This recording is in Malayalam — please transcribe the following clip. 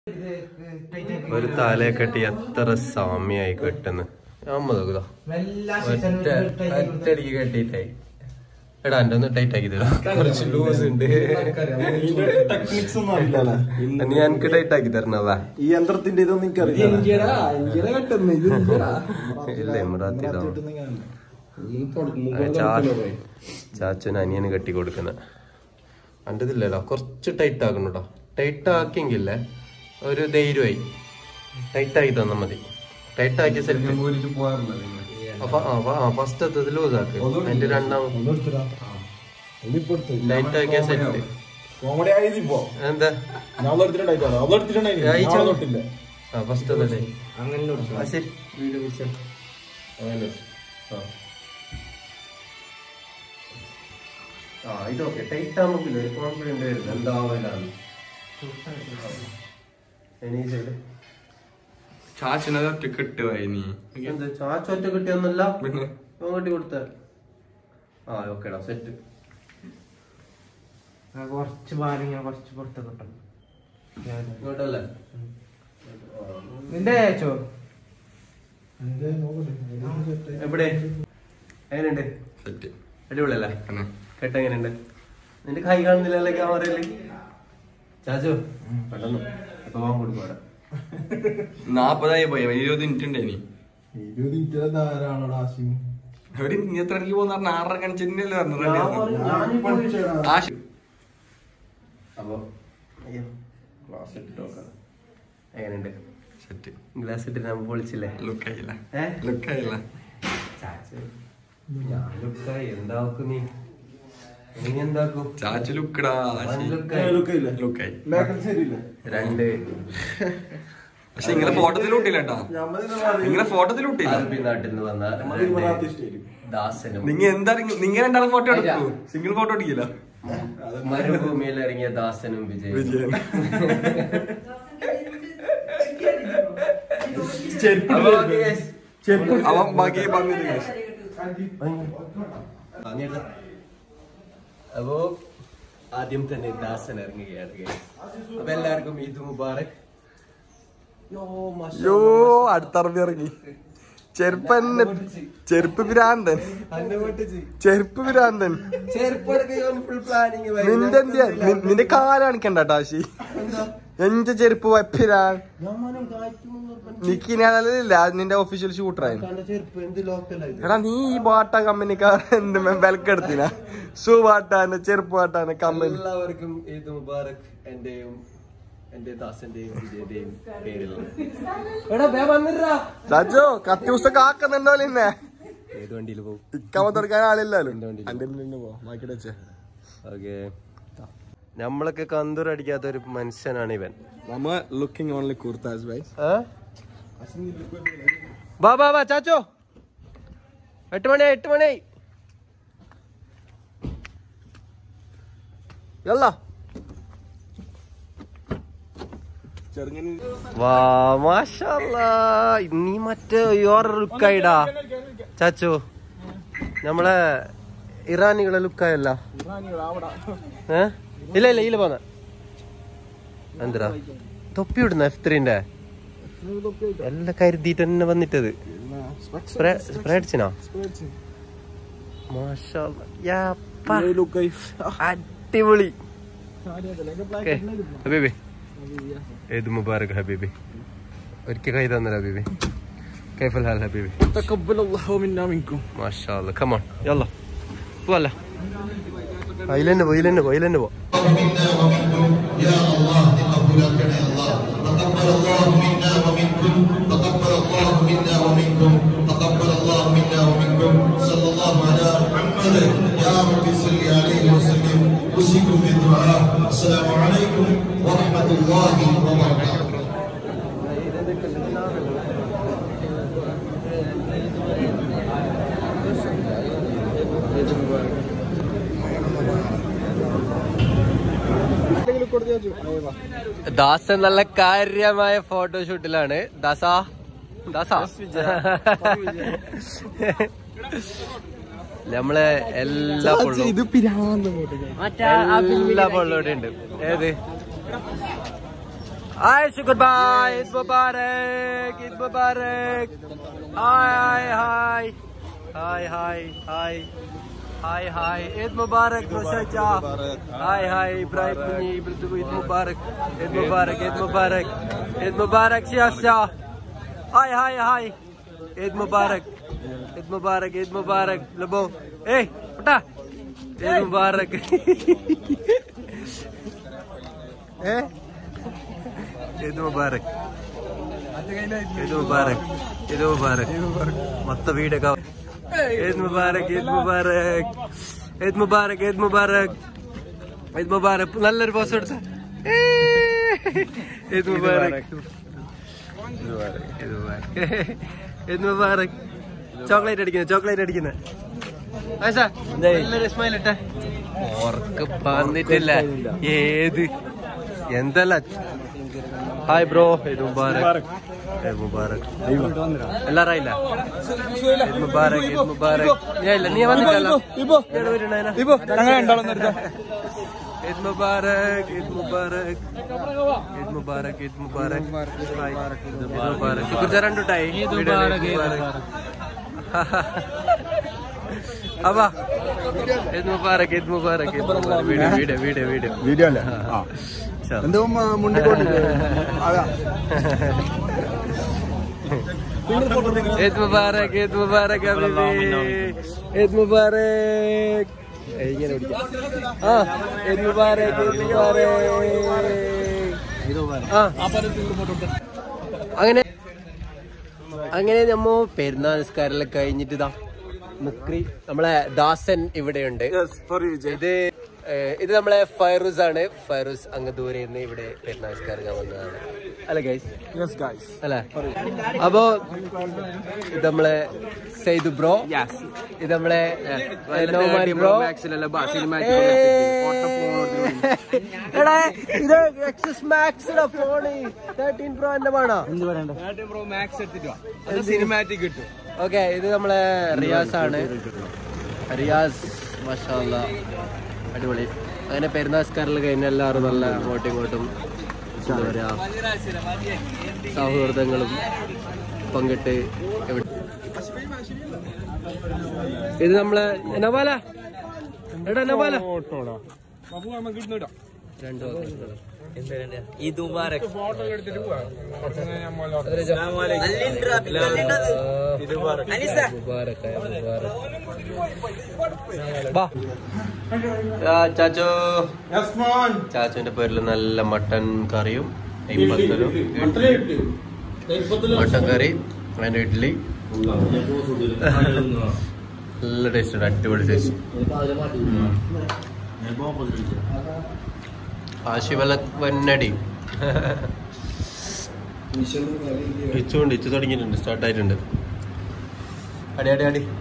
ഒരു തലയെ കെട്ടി എത്ര സമയായി കെട്ടുന്നു അമ്മ നോക്കുതാ ഒറ്റ ഒറ്റടിക്ക് കെട്ടിട്ടായി എടാ എന്റെ ഒന്ന് ടൈറ്റ് ആക്കി തരാം കുറച്ച് ലൂസ് ഉണ്ട് ടെക്നിക്സ് ഒന്നും അറിയില്ലല്ലേ നീ എനിക്ക് ടൈറ്റ് ആക്കി തരണവാ ഈ യന്ത്രത്തിന്റെ ഇതൊന്നും എനിക്കറിയില്ല ഇല്ല ഇമ്രാത്തി ചാച്ചന് അനിയന് കെട്ടി കൊടുക്കുന്ന അൻ്റെതില്ലല്ലോ കുറച്ച് ടൈറ്റ് ആക്കണോട്ടോ ടൈറ്റ് ആക്കിയെങ്കിലേ ഒരു ധൈര്യമായി ടൈറ്റ് ആക്കി തന്നാ മതി ടൈറ്റ് ആക്കിയ സെറ്റ് ഫസ്റ്റ് എത്തത് ലൂസ് ആക്ക് അതിന്റെ രണ്ടാം ടൈറ്റ് ആക്കിയ സെറ്റ് കോമഡി ആയത് ഇപ്പോ എന്താ ഞാൻ എടുത്തിട്ടുണ്ടായിട്ടോ അവൾ എടുത്തിട്ടുണ്ടായി തൊട്ടില്ല ആ ഫസ്റ്റ് അതല്ലേ ആ ശരി വീട് വിളിച്ചോ അങ്ങനെ ആ ആ ഇതൊക്കെ ടൈറ്റ് ആകുമ്പോൾ ഒരു കോൺഫിഡന്റ് വരുന്നത് എന്താവലാണ് ഇനി സൈഡ് ചാച്ചനത് ഒറ്റ കിട്ടുവായി നീ എന്താ ചാച്ച ഒറ്റ കിട്ടിയൊന്നുമല്ല പിന്നെ അങ്ങോട്ട് കൊടുത്ത ആ ഓക്കേടാ സെറ്റ് കുറച്ച് ഭാരം കുറച്ച് പുറത്ത് കിട്ടണം ഇങ്ങോട്ടല്ലേ നിന്റെ അയച്ചോ എവിടെ എങ്ങനെയുണ്ട് സെറ്റ് അടിപൊളിയല്ലേ ആണ് കെട്ടെങ്ങനെയുണ്ട് നിന്റെ കൈ കാണുന്നില്ലല്ലേ ക്യാമറയില് ചാച്ചു പെട്ടെന്ന് ഇപ്പൊ പോകാൻ കൊടുക്കും നാപ്പതായി പോയി ഇരുപത് മിനിറ്റ് ഉണ്ടായിനി ഇരുപത് മിനിറ്റ് ധാരാളോട് ആശയം ഒരു ഇനി എത്ര മണിക്ക് പോകുന്ന ആറര കണിച്ചല്ലേ പറഞ്ഞു ആശ അപ്പൊ അയ്യോ ഗ്ലാസ് ഇട്ടിട്ട് നോക്കാം എങ്ങനെയുണ്ട് സെറ്റ് ഗ്ലാസ് ഇട്ടിട്ട് നമ്മൾ പൊളിച്ചില്ലേ ലുക്കായില്ല ഏ ലുക്കായില്ല ചാച്ചു ഞാൻ ലുക്കായി എന്താക്കും നീ നീ എന്താക്കും ചാച്ചു ലുക്കടാ അവൻ ലുക്കായി ലുക്കില്ല ലുക്കായി ബാക്കിൽ ശരിയില്ല രണ്ട് പക്ഷെ നിങ്ങളെ ഫോട്ടോത്തിൽ ഊട്ടില്ല കേട്ടാ നിങ്ങളെ ഫോട്ടോത്തിൽ ഊട്ടില്ല അറബി നാട്ടിൽ നിന്ന് വന്ന മറാത്തി രണ്ട് സ്റ്റൈല് ദാസനും നിങ്ങ എന്താ നിങ്ങ രണ്ടാളും ഫോട്ടോ എടുക്കൂ സിംഗിൾ ഫോട്ടോ എടുക്കില്ല മരുഭൂമിയിൽ ഇറങ്ങിയ ദാസനും വിജയ് വിജയൻ അപ്പൊ okay guys. അവൻ ബാക്കി പറഞ്ഞില്ല അപ്പോ ആദ്യം തന്നെ ദാസൻ ഇറങ്ങുകയാണ് guys. അപ്പൊ എല്ലാവർക്കും ഈദ് മുബാറക് യോ യോ അടുത്ത അറബി ഇറങ്ങി ചെരുപ്പൻ ചെരുപ്പ് ഭ്രാന്തൻ ചെരുപ്പ് ഭ്രാന്തൻ ഫുൾ പ്ലാനിങ് നിന്റെ എന്തിയാ നി- നിന്റെ കാലാണിക്കണ്ട ടാശി എന്റെ ചെരുപ്പ് വപ്പിരാൻ നിക്കിനാലില്ല നിന്റെ ഒഫീഷ്യൽ ഷൂട്ടറായിരുന്നു ചെരുപ്പ് എന്ത് ലോക്കലായി എടാ നീ ഈ ബാട്ട കമ്പനിക്കാർ എന്ത് വിലക്കെടുത്തിന ഷൂ ബാട്ടാന്റെ ചെരുപ്പ് ബാട്ടാന്റെ കമ്പനി എല്ലാവർക്കും ഈദ് മുബാറക് എന്റെയും എന്റെ ദാസന്റെയും വിജയന്റെയും പേരിൽ എടാ ബേ വന്നിട്ടാ ചാച്ചോ കത്തി കാക്കുന്നുണ്ടോ ഇന്നെ ഏത് വണ്ടിയിൽ പോകും ഇക്കാമ തുടക്കാൻ ആളില്ലല്ലോ എന്റെ വണ്ടിയിൽ. അന്റെ നിന്ന് പോ ബാക്കി വെച്ചേ ഓക്കെ നമ്മളൊക്കെ കന്തൂരടിക്കാത്ത ഒരു മനുഷ്യനാണ് ഇവൻ നമ്മ ലുക്കിംഗ് ഓൺലി കുർത്താസ് ബൈ ബാ ബാ ബാ ചാച്ചോ എട്ട് മണി എട്ട് മണി യല്ല ചെറുങ്ങനെ വാ മാഷല്ലാ നീ മറ്റേ വേറെ ലുക്കായിടാ ചാച്ചോ നമ്മളെ ഇറാനികളെ ലുക്കായല്ല ഏ ഇല്ല ഇല്ല ഇല്ല പോന്ന എന്തിനാ തൊപ്പി ഇടുന്ന എഫ് ത്രീന്റെ എല്ലാം കരുതിയിട്ട് തന്നെ വന്നിട്ടത് സ്പ്രേ സ്പ്രേ അടിച്ചിനാ മാഷല്ലാ യാപ്പാ. അടിപൊളി ഓക്കേ. ഹബീബി ഈദ് മുബാറക് ഹബീബി ഒരിക്കൽ കൈ തന്നല്ല ഹബീബി كيف الحال حبيبي؟ تقبل الله منا منكم ما شاء الله كمان يلا ولا هايلن بو هايلن بو هايلن بو تقبل الله منا ومنكم صلى الله على محمد يا رب صل عليه وسلم اوصيكم بالدعاء السلام عليكم ورحمه الله وبركاته ദാസൻ നല്ല കാര്യമായ ഫോട്ടോഷൂട്ടിലാണ് ദാസ ദാസ നമ്മളെ എല്ലാ പൊള്ളും ഇത് പിരാന്ത് എല്ലാ പൊള്ളോടെ ഉണ്ട് ഏത് Hi, say goodbye. Eid Mubarak. Eid Mubarak. Hi, hi, hi. Hi, hi, hi. Hi, hi. Eid Mubarak, Nushaja. Hi, hi. Ibrahim Munyi. Eid Mubarak. Eid Mubarak. Eid Mubarak. Eid Mubarak, Siasa. Hi, hi, hi. Eid Mubarak. Eid Mubarak. Eid Mubarak. Labo. Hey, pata. Eid Mubarak. eh? Eid Mubarak. Eid Mubarak. Eid Mubarak. മൊത്തം വീടൊക്കെ Eid Mubarak. Eid Mubarak. Eid Mubarak. Eid Mubarak. Eid Mubarak. നല്ലൊരു പോസ്റ്റ് എടുത്ത Eid Mubarak. Eid Mubarak. Eid Mubarak. Chocolate അടിക്കുന്നത് ചോക്ലേറ്റ് അടിക്കുന്നത് നല്ലൊരു സ്മൈൽ ഇട്ടെ ഓർക്ക് പറഞ്ഞിട്ടില്ല ഏത് എന്തല്ല ഹായ് ബ്രോ ഇത് മുബാറക് ഇത് മുബാറക് എല്ലാരും ആയില്ല ഇത് മുബാറക് ഇത് മുബാറക് ഞാൻ ഇല്ല നീ വന്നിട്ടല്ലോ ഞാൻ വരുന്നേനാ ഈദ് മുബാറക് ഈദ് മുബാറക് ഈദ് മുബാറക് ഈദ് മുബാറക് ഹായ്. ഈദ് മുബാറക് ശുക്ർ ചരണ്ടുട്ടായി ഈദ് മുബാറക് അപ്പാ ഈദ് മുബാറക് ഈദ് മുബാറക് ഈദ് മുബാറക് video video video video video അല്ലേ എന്തോ മുണ്ടിക്കൊണ്ടില്ലേ ഈദ് മുബാറക് ഈദ് മുബാറക് ഹബീബി ഈദ് മുബാറക് ഏയ് ഇങ്ങനെ പിടിക്കാം ആ ഈദ് മുബാറക് ഈദ് മുബാറക് ആ അങ്ങനെ അങ്ങനെ നമ്മ പെരുന്നാൾ നിസ്കാരെല്ലാം കഴിഞ്ഞിട്ട് ഇതാ മുക്രി നമ്മളെ ദാസൻ ഇവിടെയുണ്ട് ഇത് ഏഹ്, ഇത് നമ്മളെ ഫൈറൂസ് ആണ് ഫൈറൂസ് അങ്ങ് ദൂരെ നിന്ന് ഇവിടെ പെരുന്നാൾ നിസ്കാരം വന്നതാണ് അല്ലെ ഗൈസ് അല്ലെ അപ്പോ ഇത് നമ്മളെ സെയ്ദ് ബ്രോ ഇത് നമ്മളെ നോമാൻ ബ്രോ എടാ ഇത് എക്സസ് മാക്സിന്റെ ഫോണ് തേർട്ടീൻ പ്രോ എന്റെ വേണോ സിനിമാറ്റിക് കിട്ടും ഓക്കെ ഇത് നമ്മളെ റിയാസ് ആണ് റിയാസ് മഷാല്ല അടിപൊളി അങ്ങനെ പെരുന്നാസ്കാരിൽ കഴിഞ്ഞ എല്ലാവരും നല്ല അങ്ങോട്ടും ഇങ്ങോട്ടും എന്താ പറയാ സൗഹൃദങ്ങളും പങ്കിട്ട് എവിടെ ഇത് നമ്മളെ നവാല എടാ നവാല രണ്ടു ഈദ് മുബാറക് ചാച്ചോ ചാച്ചുവിന്റെ പേരിൽ നല്ല മട്ടൻ കറിയും നെയ്പത്തലും മട്ടൻ കറി അതിന്റെ ഇഡ്ഡലി നല്ല ടേസ്റ്റ് ഉണ്ട് അടിപൊളി ടേസ്റ്റ് ആശിവല വന്നടി ഇച്ചുണ്ട് ഇച്ചു തുടങ്ങിയിട്ടുണ്ട് സ്റ്റാർട്ടായിട്ടുണ്ട് അടി അടി അടി